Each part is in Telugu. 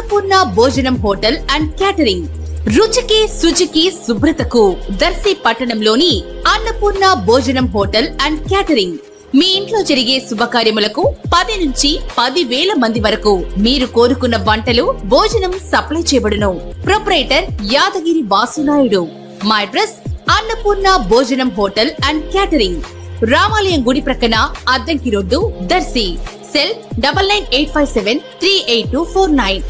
అన్నపూర్ణ భోజనం హోటల్ అండ్ క్యాటరింగ్ రుచికి శుచికి శుభ్రతకు దర్శి పట్టణంలోని అన్నపూర్ణ భోజనం హోటల్ అండ్ క్యాటరింగ్ మీ ఇంట్లో జరిగే శుభకార్యములకు పది నుంచి పది వేల మంది వరకు మీరు కోరుకున్న వంటలు భోజనం సప్లై చేయబడును ప్రొపరేటర్ యాదగిరి వాసునాయుడు మా అడ్రస్ అన్నపూర్ణ భోజనం హోటల్ అండ్ క్యాటరింగ్ రామాలయం గుడి ప్రక్కన Addanki road Darsi cell double nine eight five seven three eight two four nine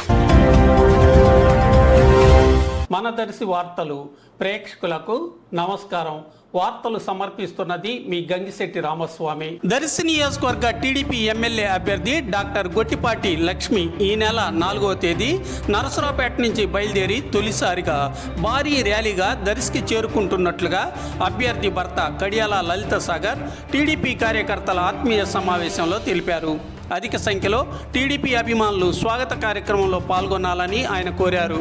మన దర్శి వార్తలు ప్రేక్షకులకు నమస్కారం వార్తలు సమర్పిస్తున్నది మీ గంగిశెట్టి రామస్వామి దర్శి నియోజకవర్గ టీడీపీ ఎమ్మెల్యే అభ్యర్థి డాక్టర్ గొట్టిపాటి లక్ష్మి ఈ నెల నాలుగవ తేదీ నరసరావుపేట నుంచి బయలుదేరి తొలిసారిగా భారీ ర్యాలీగా దర్శికి చేరుకుంటున్నట్లుగా అభ్యర్థి భర్త కడియాల లలిత సాగర్ టీడీపీ కార్యకర్తల ఆత్మీయ సమావేశంలో తెలిపారు అధిక సంఖ్యలో టీడీపీ అభిమానులు స్వాగత కార్యక్రమంలో పాల్గొనాలని ఆయన కోరారు